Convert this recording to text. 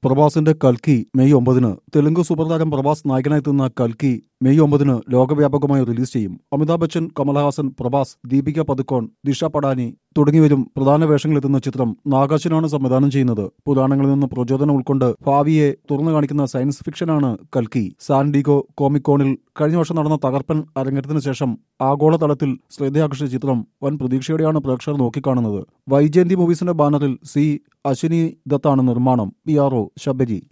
പ്രഭാസിന്റെ കൽക്കി മെയ് ഒമ്പതിന് തെലുങ്ക് സൂപ്പർതാരം പ്രഭാസ് നായകനായെത്തുന്ന കൽക്കി മെയ് ഒമ്പതിന് ലോകവ്യാപകമായി റിലീസ് ചെയ്യും അമിതാഭ് ബച്ചൻ കമൽഹാസൻ പ്രഭാസ് ദീപിക പതുക്കോൺ ദിഷ പടാനി തുടങ്ങിയവരും പ്രധാന വേഷങ്ങളിലെത്തുന്ന ചിത്രം നാഗാശനാണ് സംവിധാനം ചെയ്യുന്നത് പുരാണങ്ങളിൽ നിന്ന് പ്രചോദനം ഉൾക്കൊണ്ട് ഭാവിയെ തുറന്നു കാണിക്കുന്ന സയൻസ് ഫിക്ഷനാണ് കൽക്കി സാൻഡിഗോ കോമിക്കോണിൽ കഴിഞ്ഞ വർഷം നടന്ന തകർപ്പൻ അരങ്ങേറ്റത്തിന് ശേഷം ആഗോളതലത്തിൽ ശ്രദ്ധയാകർഷിച്ച ചിത്രം വൻ പ്രതീക്ഷയോടെയാണ് പ്രേക്ഷകർ നോക്കിക്കാണുന്നത് വൈജയന്തി മൂവീസിന്റെ ബാനറിൽ സി അശ്വിനി ദത്താണ് നിർമ്മാണം പി ആർ ഒ ശബരി